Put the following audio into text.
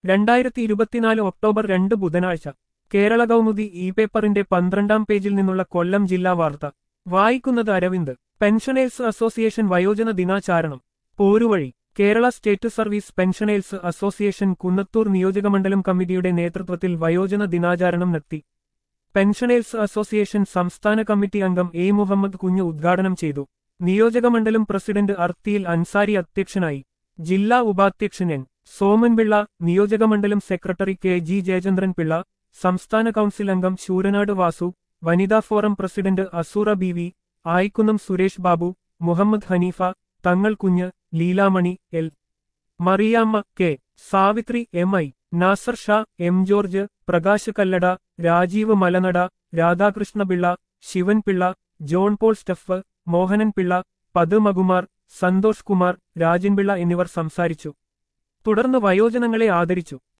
രണ്ടായിരത്തി ഇരുപത്തിനാല് ഒക്ടോബർ രണ്ട് ബുധനാഴ്ച കേരള കൗമുദി ഇ പേപ്പറിന്റെ പന്ത്രണ്ടാം പേജിൽ നിന്നുള്ള കൊല്ലം ജില്ലാ വാർത്ത വായിക്കുന്നത് അരവിന്ദ് പെൻഷനേഴ്സ് അസോസിയേഷൻ വയോജന ദിനാചാരണം Poruvazhi Kerala state service pensioners association Kunnathur നിയോജകമണ്ഡലം കമ്മിറ്റിയുടെ നേതൃത്വത്തിൽ വയോജന ദിനാചരണം നടത്തി പെൻഷനേഴ്സ് അസോസിയേഷൻ സംസ്ഥാന കമ്മിറ്റി അംഗം എ മുഹമ്മദ് കുഞ്ഞ് ഉദ്ഘാടനം ചെയ്തു നിയോജകമണ്ഡലം പ്രസിഡന്റ് അർത്തിയിൽ അൻസാരി അധ്യക്ഷനായി ജില്ലാ ഉപാധ്യക്ഷൻ എൻ സോമൻപിള്ള നിയോജകമണ്ഡലം secretary K G Jayachandran Pillai സംസ്ഥാന കൗൺസിൽ അംഗം ശൂരനാട് വാസു വനിതാ forum president Asoora B V Ayikkunnam Suresh Babu Muhammad Haneefa Thangal Kunju Leelamani L Mariyamma K Savithri M I Nasar Sha M George Prakash Kallada Rajeev Malanada Radhakrishnapillai Sivanpillai John Paul സ്റ്റഫ് മോഹനൻ പിള്ള പദുമകുമാർ സന്തോഷ് കുമാർ രാജൻപിള്ള എന്നിവർ സംസാരിച്ചു തുടർന്ന് വയോജനങ്ങളെ ആദരിച്ചു